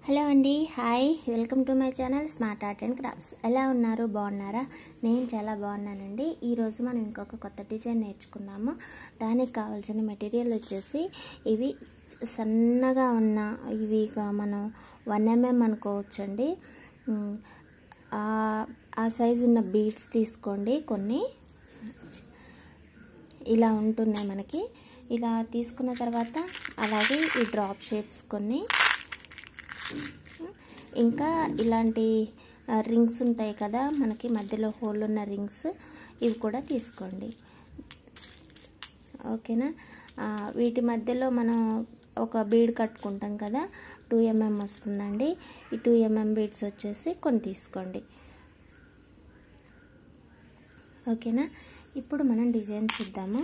hello అండి hi welcome to my channel smart art and crafts ఎలా ఉన్నారు బాగున్నారా నేను చాలా బాగున్నానండి ఈరోజు మనం ఇంకొక కొత్త డిజైన్ నేర్చుకుందాము దానికి కావాల్సిన మెటీరియల్ వచ్చేసి ఇవి సన్నగా ఉన్న ఇవి కా- మనం వన్ ఎంఎం అనుకోవచ్చండి ఉమ్, ఆ- ఆ సైజు ఉన్న బీడ్స్ తీసుకోండి కొన్ని ఇలా ఉంటున్నాయి మనకి ఇలా తీసుకున్న తర్వాత అలాగే ఈ డ్రాప్ షేప్స్ కొన్ని ఇంకా ఇలాంటి రింగ్స్ ఉంటాయి కదా మనకి మధ్యలో హోల్ ఉన్న రింగ్స్ ఇవి కూడా తీసుకోండి ఓకేనా ఆ, వీటి మధ్యలో మనం ఒక బీడ్ కట్టుకుంటాం కదా టూ ఎంఎం వస్తుందండి ఈ టూ ఎంఎం బీడ్స్ వచ్చేసి కొన్ని తీసుకోండి ఓకేనా ఇప్పుడు మనం డిజైన్ చూద్దాము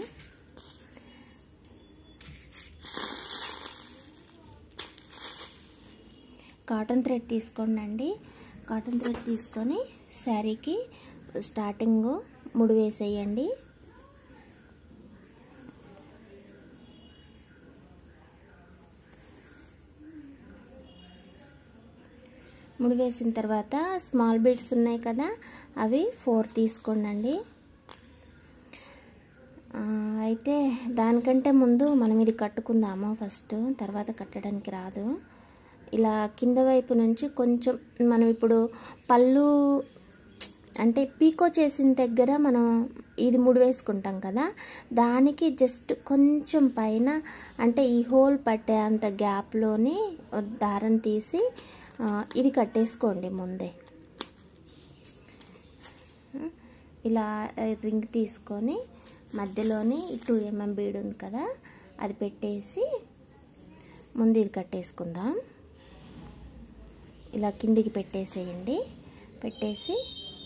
కాటన్ థ్రెడ్ తీసుకోండి అండి కాటన్ థ్రెడ్ తీసుకొని శారీకి స్టార్టింగ్ ముడి వేసేయండి ముడి వేసిన తర్వాత స్మాల్ బీడ్స్ ఉన్నాయి కదా అవి ఫోర్ తీసుకోండి ఆ, అయితే దానికంటే ముందు మనం ఇది కట్టుకుందాము ఫస్ట్ తర్వాత కట్టడానికి రాదు ఇలా కింద వైపు నుంచి కొంచెం మనం ఇప్పుడు పళ్ళు అంటే పీకో చేసిన దగ్గర మనం ఇది ముడి వేసుకుంటాం కదా దానికి జస్ట్ కొంచెం పైన అంటే ఈ హోల్ పట్టే అంత గ్యాప్లోని దారం తీసి ఆ, ఇది కట్టేసుకోండి ముందే ఇలా రింగ్ తీసుకొని మధ్యలోని టూ ఎంఎం బీడ్ ఉంది కదా అది పెట్టేసి ముందు ఇది కట్టేసుకుందాం ఇలా కిందికి పెట్టేసేయండి పెట్టేసి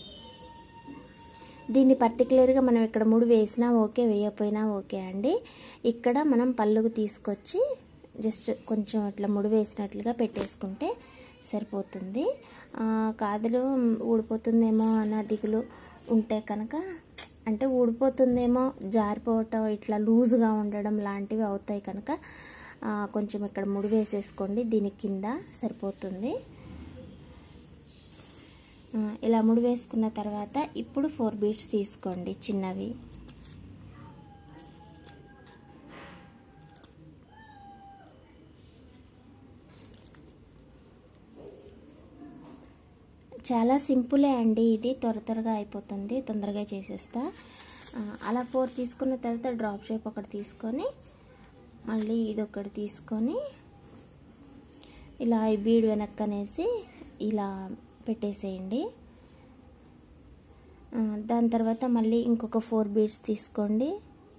దీన్ని పర్టికులర్గా మనం ఇక్కడ ముడి వేసినా ఓకే వేయకపోయినా ఓకే అండి ఇక్కడ మనం పళ్ళుకు తీసుకొచ్చి జస్ట్ కొంచెం అట్లా ముడి వేసినట్లుగా పెట్టేసుకుంటే సరిపోతుంది ఆ, కాదులు ఊడిపోతుందేమో అన్న దిగులు ఉంటే కనుక అంటే ఊడిపోతుందేమో జారిపోవటం ఇట్లా లూజ్గా ఉండడం లాంటివి అవుతాయి కనుక ఆ, కొంచెం ఇక్కడ ముడి వేసేసుకోండి దీని కింద సరిపోతుంది ఆ, ఇలా ముడి వేసుకున్న తర్వాత ఇప్పుడు ఫోర్ బీట్స్ తీసుకోండి చిన్నవి చాలా సింపులే అండి ఇది త్వర త్వరగా అయిపోతుంది తొందరగా చేసేస్తా ఆ, అలా ఫోర్ తీసుకున్న తర్వాత డ్రాప్ షేప్ ఒకటి తీసుకొని మళ్ళీ ఇది ఒకటి తీసుకొని ఇలా ఈ బీడ్ వెనక్కనేసి ఇలా పెట్టేసేయండి ఆ, దాని తర్వాత మళ్ళీ ఇంకొక ఫోర్ బీడ్స్ తీసుకోండి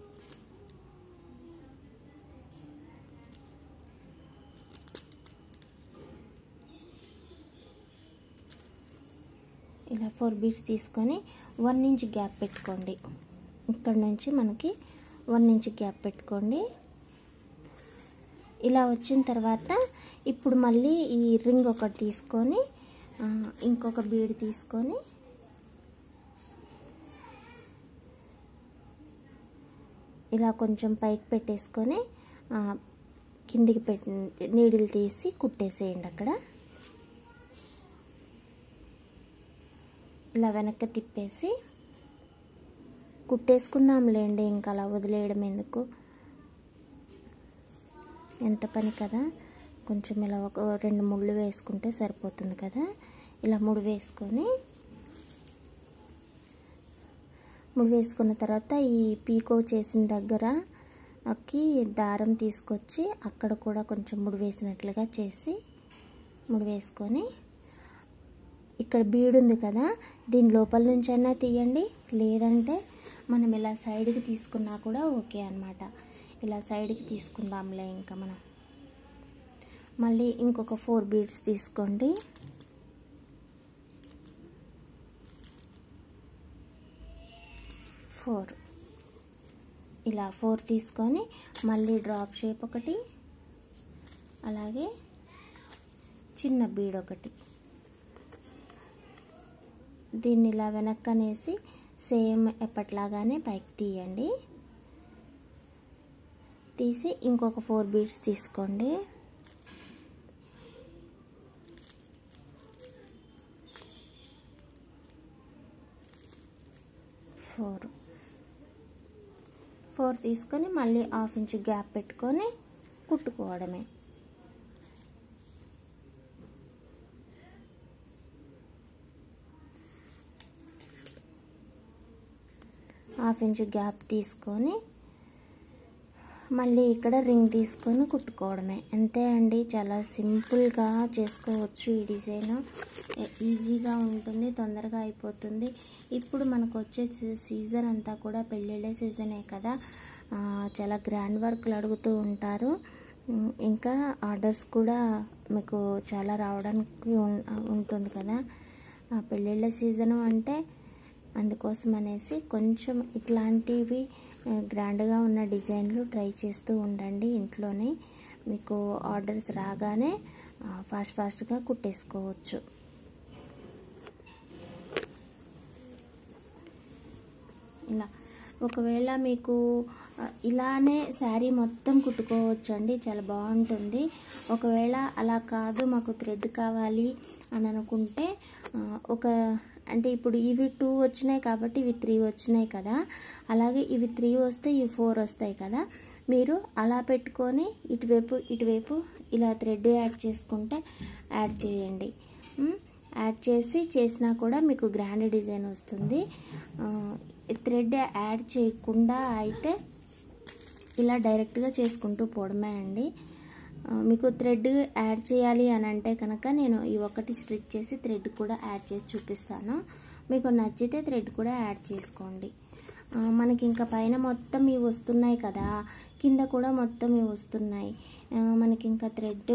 ఇలా ఫోర్ బీడ్స్ తీసుకొని వన్ ఇంచ్ గ్యాప్ పెట్టుకోండి ఇక్కడ నుంచి మనకి వన్ ఇంచ్ గ్యాప్ పెట్టుకోండి ఇలా వచ్చిన తర్వాత ఇప్పుడు మళ్ళీ ఈ రింగ్ ఒకటి తీసుకొని ఆ, ఇంకొక బీడ్ తీసుకొని ఇలా కొంచెం పైకి పెట్టేసుకొని ఆ, కిందికి పెట్టి నీడిల్ తీసి కుట్టేసేయండి అక్కడ ఇలా వెనక్కి తిప్పేసి కుట్టేసుకుందాంలేండి ఇంకా అలా వదిలేయడం ఎందుకు ఎంత పని కదా కొంచెం ఇలా ఒక రెండు ముళ్ళు వేసుకుంటే సరిపోతుంది కదా ఇలా ముడి వేసుకొని ముడి వేసుకున్న తర్వాత ఈ పీకో చేసిన దగ్గర అక్కి దారం తీసుకొచ్చి అక్కడ కూడా కొంచెం ముడి వేసినట్లుగా చేసి ముడి వేసుకొని ఇక్కడ బీడ్ ఉంది కదా దీని లోపల నుంచి అయినా తీయండి లేదంటే మనం ఇలా సైడ్కి తీసుకున్నా కూడా ఓకే అనమాట ఇలా సైడ్కి తీసుకుందాంలే ఇంకా మనం మళ్ళీ ఇంకొక ఫోర్ బీడ్స్ తీసుకోండి ఫోర్ ఇలా ఫోర్ తీసుకొని మళ్ళీ డ్రాప్ షేప్ ఒకటి అలాగే చిన్న బీడ్ ఒకటి దీన్ని ఇలా వెనక్కనేసి సేమ్ ఎప్పట్లాగానే పైకి తీయండి తీసి ఇంకొక ఫోర్ బీడ్స్ తీసుకోండి ఫోర్ ఫోర్ తీసుకొని మళ్ళీ హాఫ్ ఇంచ్ గ్యాప్ పెట్టుకొని కుట్టుకోవడమే హాఫ్ ఇంచ్ గ్యాప్ తీసుకొని మళ్ళీ ఇక్కడ రింగ్ తీసుకొని కుట్టుకోవడమే అంతే అండి చాలా సింపుల్గా చేసుకోవచ్చు ఈ డిజైన్ ఈజీగా ఉంటుంది తొందరగా అయిపోతుంది ఇప్పుడు మనకు వచ్చే సీజన్ అంతా కూడా పెళ్ళిళ్ళ సీజనే కదా ఆ, చాలా గ్రాండ్ వర్క్లు అడుగుతూ ఉంటారు ఉమ్, ఇంకా ఆర్డర్స్ కూడా మీకు చాలా రావడానికి ఉం- ఉంటుంది కదా ఆ పెళ్ళిళ్ళ సీజను అంటే అందుకోసం అనేసి కొంచెం ఇట్లాంటివి ఆ, గ్రాండ్గా ఉన్న డిజైన్లు ట్రై చేస్తూ ఉండండి ఇంట్లోనే మీకు ఆర్డర్స్ రాగానే ఆ, ఫాస్ట్ ఫాస్ట్గా కుట్టేసుకోవచ్చు ఇలా ఒకవేళ మీకు ఆ, ఇలానే శారీ మొత్తం కుట్టుకోవచ్చు అండి చాలా బాగుంటుంది ఒకవేళ అలా కాదు మాకు థ్రెడ్ కావాలి అని అనుకుంటే ఆ, ఒక అంటే ఇప్పుడు ఇవి టూ వచ్చినాయి కాబట్టి ఇవి త్రీ వచ్చినాయి కదా అలాగే ఇవి త్రీ వస్తే ఇవి ఫోర్ వస్తాయి కదా మీరు అలా పెట్టుకొని ఇటువైపు ఇటువైపు ఇలా థ్రెడ్ యాడ్ చేసుకుంటే యాడ్ చేయండి ఉమ్, యాడ్ చేసి చేసినా కూడా మీకు గ్రాండ్ డిజైన్ వస్తుంది ఆ, థ్రెడ్ యాడ్ చేయకుండా అయితే ఇలా డైరెక్ట్గా చేసుకుంటూ పోవడమే అండి ఆ, మీకు థ్రెడ్ యాడ్ చేయాలి అని అంటే కనుక నేను ఈ ఒకటి స్టిచ్ చేసి థ్రెడ్ కూడా యాడ్ చేసి చూపిస్తాను మీకు నచ్చితే థ్రెడ్ కూడా యాడ్ చేసుకోండి ఆ, మనకి ఇంకా పైన మొత్తం ఇవి వస్తున్నాయి కదా కింద కూడా మొత్తం ఇవి వస్తున్నాయి ఆ, మనకి ఇంకా థ్రెడ్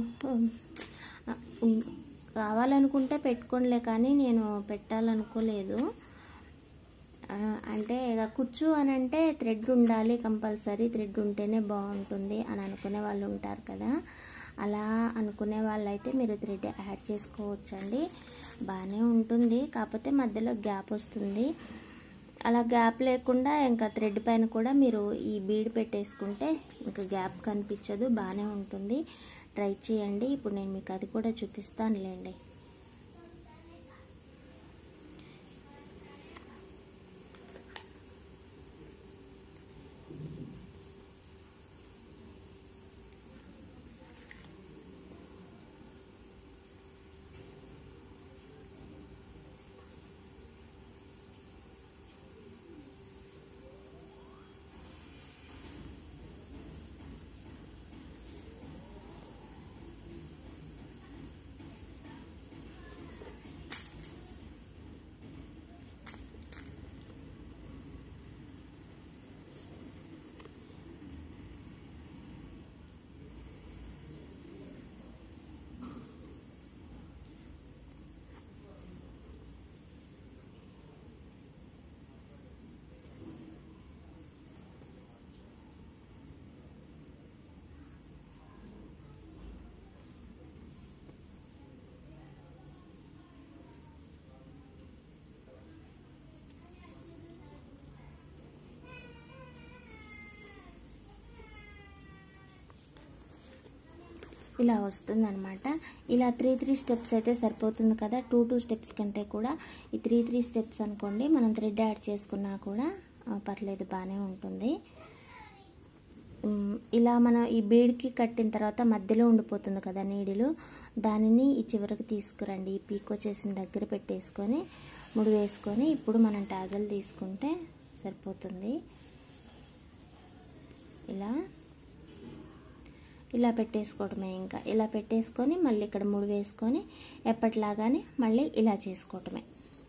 కావాలనుకుంటే పెట్టుకోనిలే కానీ నేను పెట్టాలనుకోలేదు ఆ, అంటే ఇక కుచ్చు అని అంటే థ్రెడ్ ఉండాలి కంపల్సరీ థ్రెడ్ ఉంటేనే బాగుంటుంది అని అనుకునే వాళ్ళు ఉంటారు కదా అలా అనుకునే వాళ్ళైతే మీరు థ్రెడ్ యాడ్ చేసుకోవచ్చండి బాగానే ఉంటుంది కాకపోతే మధ్యలో గ్యాప్ వస్తుంది అలా గ్యాప్ లేకుండా ఇంకా థ్రెడ్ పైన కూడా మీరు ఈ బీడ్ పెట్టేసుకుంటే ఇంకా గ్యాప్ కనిపించదు బాగానే ఉంటుంది ట్రై చేయండి ఇప్పుడు నేను మీకు అది కూడా చూపిస్తానులేండి ఇలా వస్తుందన్నమాట ఇలా త్రీ త్రీ స్టెప్స్ అయితే సరిపోతుంది కదా టూ టూ స్టెప్స్ కంటే కూడా ఈ త్రీ త్రీ స్టెప్స్ అనుకోండి మనం థ్రెడ్ యాడ్ చేసుకున్నా కూడా ఆ, పర్లేదు బాగానే ఉంటుంది ఉమ్, ఇలా మనం ఈ బీడ్కి కట్టిన తర్వాత మధ్యలో ఉండిపోతుంది కదా నీడిలు దానిని ఈ చివరికి తీసుకురండి ఈ పీకో చేసిన దగ్గర పెట్టేసుకొని ముడి వేసుకొని ఇప్పుడు మనం టాజల్ తీసుకుంటే సరిపోతుంది ఇలా ఇలా పెట్టేసుకోవడమే ఇంకా ఇలా పెట్టేసుకొని మళ్ళీ ఇక్కడ ముడి వేసుకొని ఎప్పటిలాగానే మళ్ళీ ఇలా చేసుకోవటమే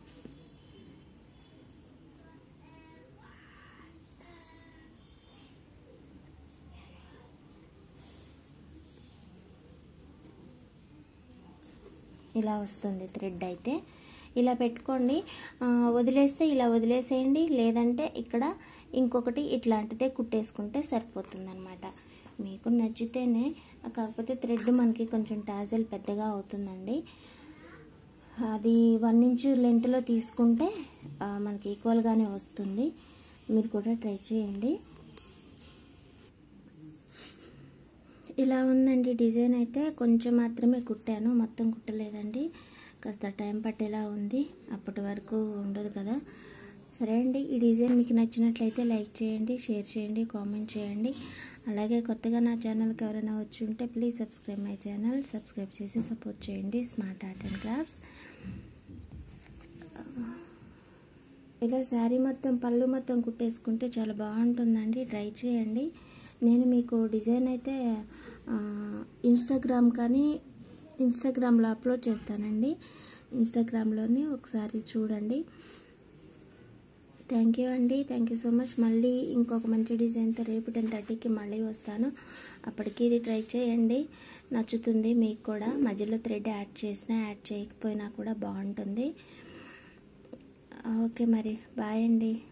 ఇలా వస్తుంది థ్రెడ్ అయితే ఇలా పెట్టుకోండి ఆ, వదిలేస్తే ఇలా వదిలేసేయండి లేదంటే ఇక్కడ ఇంకొకటి ఇట్లాంటిదే కుట్టేసుకుంటే సరిపోతుంది అనమాట మీకు నచ్చితేనే కాకపోతే థ్రెడ్ మనకి కొంచెం టాజల్ పెద్దగా అవుతుందండి అది వన్ ఇంచ్ లెంత్లో తీసుకుంటే ఆ, మనకి ఈక్వల్గానే వస్తుంది మీరు కూడా ట్రై చేయండి ఇలా ఉందండి డిజైన్ అయితే కొంచెం మాత్రమే కుట్టాను మొత్తం కుట్టలేదండి కాస్త టైం పట్టేలా ఉంది అప్పటి వరకు ఉండదు కదా సరే అండి ఈ డిజైన్ మీకు నచ్చినట్లయితే లైక్ చేయండి షేర్ చేయండి కామెంట్ చేయండి అలాగే కొత్తగా నా ఛానల్కి ఎవరైనా వచ్చి ఉంటే please subscribe my channel subscribe చేసి సపోర్ట్ చేయండి స్మార్ట్ ఆర్ట్ అండ్ క్రాఫ్ట్స్ ఇలా శారీ మొత్తం పళ్ళు మొత్తం కుట్టేసుకుంటే చాలా బాగుంటుందండి ట్రై చేయండి నేను మీకు డిజైన్ అయితే ఇన్స్టాగ్రామ్ కానీ ఇన్స్టాగ్రామ్లో అప్లోడ్ చేస్తానండి ఇన్స్టాగ్రామ్లోని ఒకసారి చూడండి థ్యాంక్ యూ అండి థ్యాంక్ యూ సో మచ్ మళ్ళీ ఇంకొక మంచి డిజైన్తో రేపు టెన్ థర్టీకి మళ్ళీ వస్తాను అప్పటికి ఇది ట్రై చేయండి నచ్చుతుంది మీకు కూడా మధ్యలో థ్రెడ్ యాడ్ చేసినా యాడ్ చేయకపోయినా కూడా బాగుంటుంది ఓకే మరి బాయ్ అండి